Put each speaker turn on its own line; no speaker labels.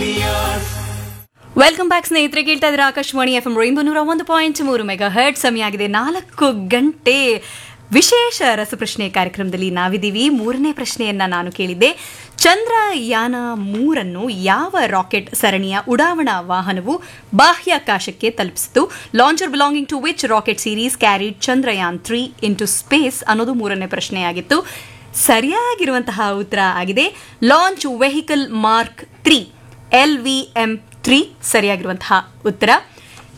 welcome back ಸ್ನೇಹಿತರೆ ಕೇಳ್ತಾ ಇದ್ರೆ ಆಕಾಶವಾಣಿ ಎಫ್ ಎಂ ರೈನ್ಬೋ ನೂರ ಒಂದು ಪಾಯಿಂಟ್ ಮೂರು ಮೆಗಾ ಹರ್ಟ್ ಸಮಯ ಆಗಿದೆ ನಾಲ್ಕು ಗಂಟೆ ವಿಶೇಷ ರಸಪ್ರಶ್ನೆ ಕಾರ್ಯಕ್ರಮದಲ್ಲಿ ನಾವಿದ್ದೀವಿ ಮೂರನೇ ಪ್ರಶ್ನೆಯನ್ನ ನಾನು ಕೇಳಿದ್ದೆ ಚಂದ್ರಯಾನ ಮೂರನ್ನು ಯಾವ ರಾಕೆಟ್ ಸರಣಿಯ ಉಡಾವಣಾ ವಾಹನವು ಬಾಹ್ಯಾಕಾಶಕ್ಕೆ ತಲುಪಿಸಿತು launcher belonging to which rocket series carried Chandrayaan three into space ಅನ್ನೋದು ಮೂರನೇ ಪ್ರಶ್ನೆಯಾಗಿತ್ತು ಸರಿಯಾಗಿರುವಂತಹ ಉತ್ತರ ಆಗಿದೆ launch vehicle mark three L V M three ಸರಿಯಾಗಿರುವಂತಹ ಉತ್ತರ